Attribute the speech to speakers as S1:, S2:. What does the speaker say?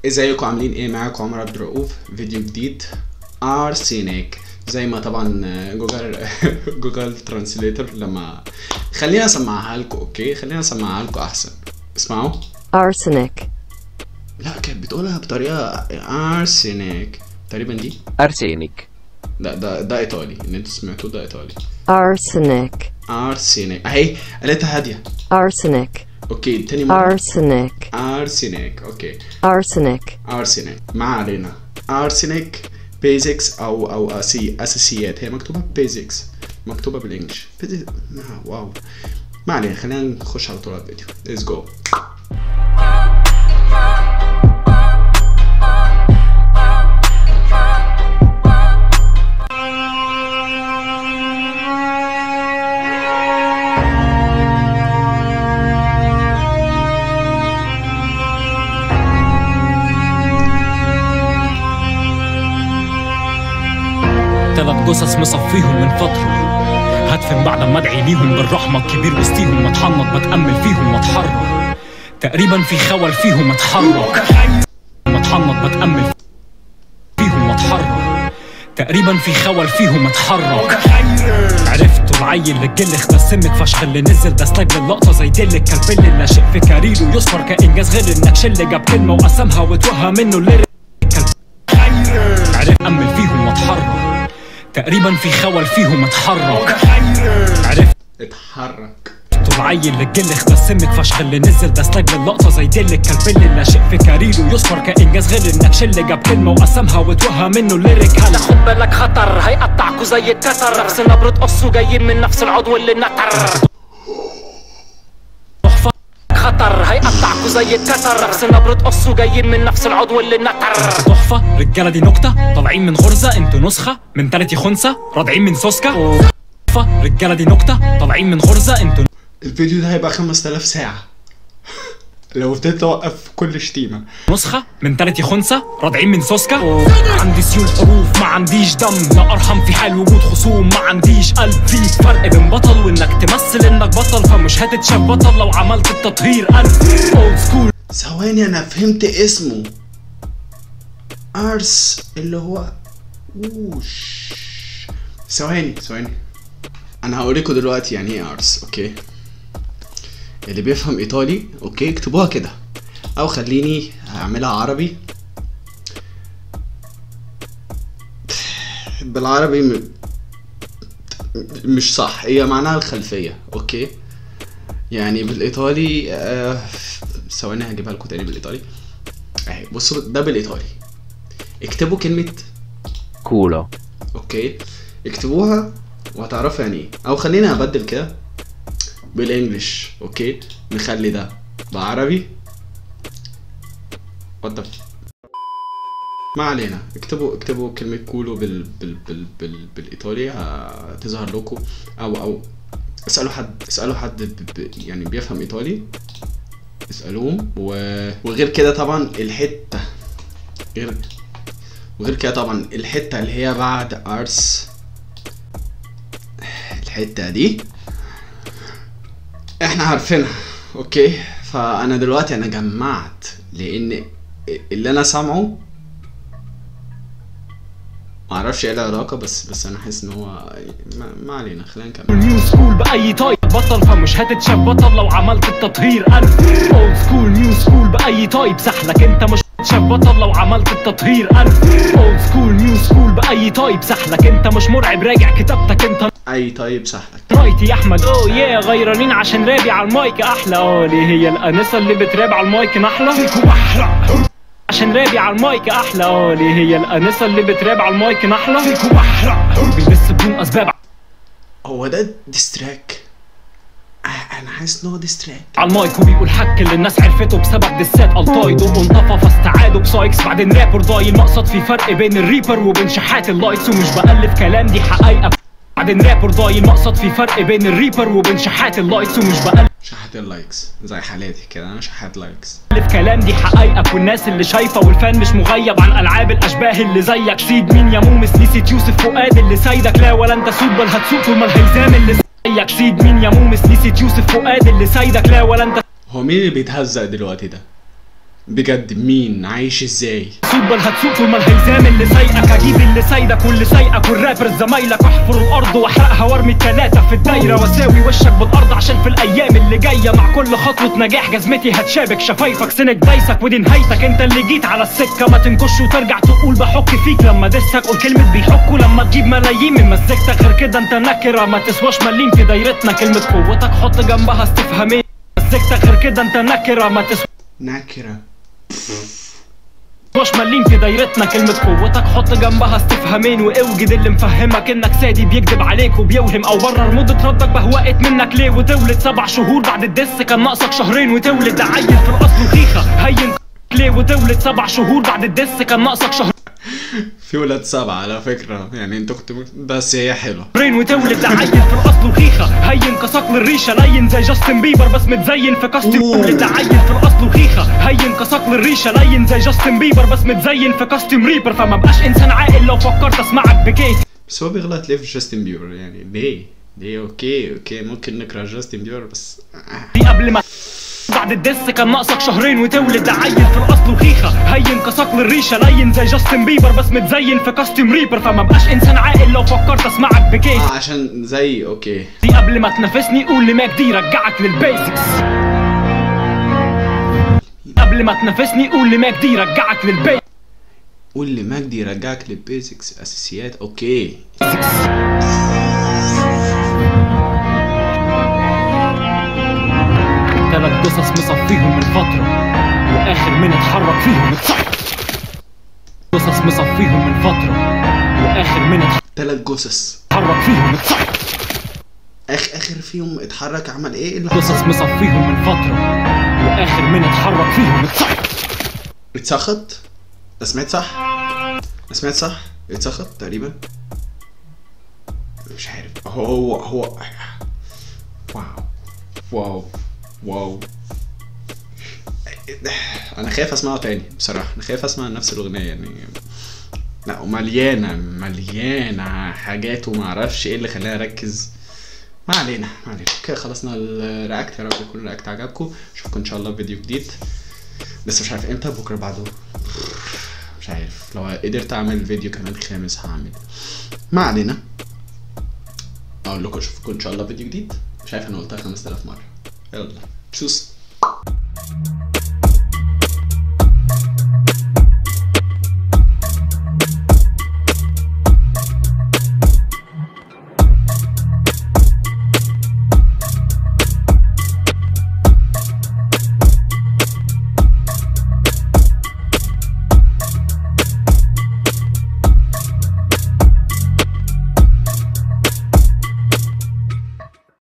S1: ازيكم عاملين ايه معاكم عمر عبد الرؤوف فيديو جديد ارسينيك زي ما طبعا جوجل جوجل ترانسليتر لما خلينا اسمعها لكم اوكي خلينا اسمعها لكم احسن اسمعوا
S2: arsenic,
S1: لا كانت بتقولها بطريقه ارسينيك تقريبا دي
S3: أرسينيك
S1: ده ده ده ايطالي اللي انتوا سمعتوه ده ايطالي
S2: arsenic,
S1: ارسينيك اهي قالتها هاديه
S2: arsenic,
S1: اوكي تاني مره
S2: arsenic,
S1: ارسينيك اوكي
S2: arsenic,
S1: ارسنال ما علينا ارسنك بيزكس او او أسي اساسيات هي مكتوبه بيزكس مكتوبه بالانجلش بيزكس واو ما علينا خلينا نخش على طول على الفيديو ليتس جو
S4: تلات جثث مصفيهم من فترة هدفن بعد ما ادعي ليهم بالرحمة الكبير وسطيهم اتحنط بتأمل فيهم واتحرك تقريبا في خول فيهم اتحرك اتحنط بتأمل فيهم واتحرك تقريبا في خول فيهم اتحرك عرفتوا العيل الجل اختسمت فشخ اللي نزل ده سلاج للقطه زي دل الكلب اللي لا شيء في كاريره يصفر كانجاز غير انك شل جاب كلمه وقسمها وتوهى منه الليريك عرفت امل فيهم واتحرك تقريبا في خول فيهم اتحرك عرفت
S1: اتحرك
S4: العيل الجل اختسمت فشخ اللي نزل ده سلاج للقطه زي دل الكلب اللي لا شيء في كاريره يصفر كانجاز غير انك شل جاب كلمه وقسمها وتوهى منه الليريك هلا خد بالك خطر هيقطعكوا زي التتر نفس نبرة قصه جايين من نفس العضو اللي نتر تحفة خطر هيقطعكوا زي التتر نفس نبرة قصه جايين من نفس العضو اللي نتر تحفة رجالة دي نكتة طالعين من غرزة انتوا نسخة من تالتي خنثى رادعين من سوسكا تحفة رجالة دي نكتة طالعين من غرزة انتوا
S1: الفيديو ده هيبقى 5000 ساعه لو فضلت اوقف كل شتيمه
S4: نسخة من تالتي خنثى رادعين من سوسكا عندي سيول حروف ما عنديش دم لا ارحم في حال وجود خصوم ما عنديش قلب في فرق بين بطل وانك تمثل انك بطل فمش هتتشاف بطل لو عملت التطهير قلب اولد سكول
S1: ثواني انا فهمت اسمه ارس اللي هو ووش ثواني ثواني انا هوريكم دلوقتي يعني ايه ارس اوكي اللي بيفهم ايطالي اوكي اكتبوها كده او خليني هعملها عربي بالعربي م... مش صح هي معناها الخلفية اوكي يعني بالايطالي آه، ثواني هجيبها لكم تاني بالايطالي اهي بصوا ده بالايطالي اكتبوا كلمة
S3: كولو
S1: اوكي اكتبوها وهتعرفوا يعني ايه او خلينا ابدل كده بالانجلش اوكي نخلي ده بعربي What the f- ما علينا اكتبوا اكتبوا كلمة كولو بال بال بال بال بالايطالي هتظهر لكم او او اسألوا حد اسألوا حد ب ب يعني بيفهم ايطالي اسألوهم و... وغير كده طبعا الحتة غير وغير كده طبعا الحتة اللي هي بعد ارس الحتة دي احنا عارفينها اوكي فانا دلوقتي انا جمعت لان اللي انا سامعه معرفش ايه العلاقة بس بس انا حاسس ان هو ما, ما علينا خلينا نكمل
S4: نيو سكول باي تايب بطل فمش هتتشاف بطل لو عملت التطهير قلب اولد سكول نيو سكول باي تايب سحلك انت مش هتتشاف بطل لو عملت التطهير قلب اولد سكول نيو سكول باي تايب سحلك انت مش مرعب راجع كتابتك انت
S1: اي طيب سهلك
S4: رايتي يا احمد اوه يا غيرانين عشان رابي على المايك احلى اه ليه هي الانسه اللي بتراب على المايك نحله عشان رابي على المايك احلى اه ليه هي الانسه اللي بتراب على المايك نحله بيدس بدون اسباب
S1: هو ده ديستراك انا حاسس ان هو ديستراك
S4: على المايك وبيقول حك اللي الناس عرفته بسبب دسات التايد وانطفى فاستعادوا بسايكس بعدين رابر ضاي المقصد في فرق بين الريبر وبين شحات اللايتس ومش بألف كلام دي حقايقة بعدين رابر ضاي المقصد في فرق بين الريبر وبين شحات اللايتس ومش بألف
S1: شحات اللايكس زي حالاتي كده انا شحات لايكس
S4: كلام دي حقايقك والناس اللي شايفه والفان مش مغيب عن العاب الاشباه اللي زيك سيد مين يا مومس نسيت يوسف فؤاد اللي سايدك لا ولا انت سود بل هتسوق طول ما الهيزام اللي زيك سيد مين يا مومس نسيت يوسف فؤاد اللي سايدك لا ولا انت
S1: هو مين اللي بيتهزق دلوقتي ده بجد مين عايش ازاي
S4: سوق بل هتسوق طول ما الهيزام اللي سايقك اجيب اللي سايدك واللي سايقك والرابر زمايلك واحفر الارض واحرقها وارمي التلاته في الدايره واساوي وشك بالارض عشان في الايام اللي جايه مع كل خطوه نجاح جزمتي هتشابك شفايفك سنك دايسك ودي نهايتك انت اللي جيت على السكه ما تنكش وترجع تقول بحك فيك لما دستك قول كلمه بيحكوا لما تجيب ملايين من مزيكتك غير كده انت نكره ما تسواش مليم في دايرتنا كلمه قوتك حط جنبها استفهامين مزيكتك غير كده انت نكره ما تسواش
S1: نكرة
S4: مش ملين في دايرتنا كلمة قوتك حط جنبها استفهامين واوجد اللي مفهمك انك سادي بيكذب عليك وبيوهم او برر مدة ردك بهوقت منك ليه وتولد سبع شهور بعد الدس كان ناقصك شهرين وتولد ده عيل في الاصل وخيخة هين ليه وتولد سبع شهور بعد الدس كان ناقصك شهرين
S1: في ولاد سبعة على فكرة يعني انتوا كنتوا بس هي حلوة
S4: وتولد ده عيل في الاصل وخيخة هين كصقل الريشة لين زي جاستن بيبر بس متزين في كاستم
S1: أوه.
S4: تولد ده عيل في الاصل وخيخة هين كصقل الريشة لين زي جاستن بيبر بس متزين في كاستم ريبر فما بقاش انسان عاقل لو فكرت اسمعك بكيف
S1: بس هو بيغلط ليه في جاستن بيبر يعني ليه؟ ليه اوكي اوكي ممكن نكره جاستن بيبر بس آه.
S4: دي قبل ما بعد الدس كان ناقصك شهرين وتولد ده عيل في الاصل وخيخه هين كصقل الريشه لين زي جاستن بيبر بس متزين في كاستم ريبر فما بقاش انسان عاقل لو فكرت اسمعك بكيف
S1: اه عشان زي اوكي
S4: دي قبل ما تنافسني قول لماك دي رجعك للبيزكس قبل ما تنافسني قول لماك دي رجعك للبيزكس
S1: قول لي مجدي يرجعك للبيزكس اساسيات اوكي
S4: تلات قصص مصفيهم من فترة وآخر من اتحرك فيهم اتسقط قصص مصفيهم من فترة وآخر من
S1: تلات جثث
S4: اتحرك فيهم اتسقط
S1: اخ اخر فيهم اتحرك عمل ايه اللي
S4: قصص
S1: حصل؟
S4: مصفيهم من فترة وآخر من اتحرك فيهم اتسقط
S1: اتسخط؟ أنا سمعت صح؟ أنا سمعت صح؟ اتسخط تقريبا مش عارف هو هو واو واو واو انا خايف اسمعه تاني بصراحه انا خايف اسمع نفس الاغنيه يعني لا ومليانه مليانه حاجات وما اعرفش ايه اللي خلاني اركز ما علينا ما علينا كده خلصنا الرياكت يا رب يكون الرياكت عجبكم اشوفكم ان شاء الله في فيديو جديد بس مش عارف امتى بكره بعده مش عارف لو قدرت اعمل فيديو كمان خامس هعمل ما علينا اقول لكم اشوفكم ان شاء الله في فيديو جديد مش عارف انا قلتها 5000 مره يلا تشوس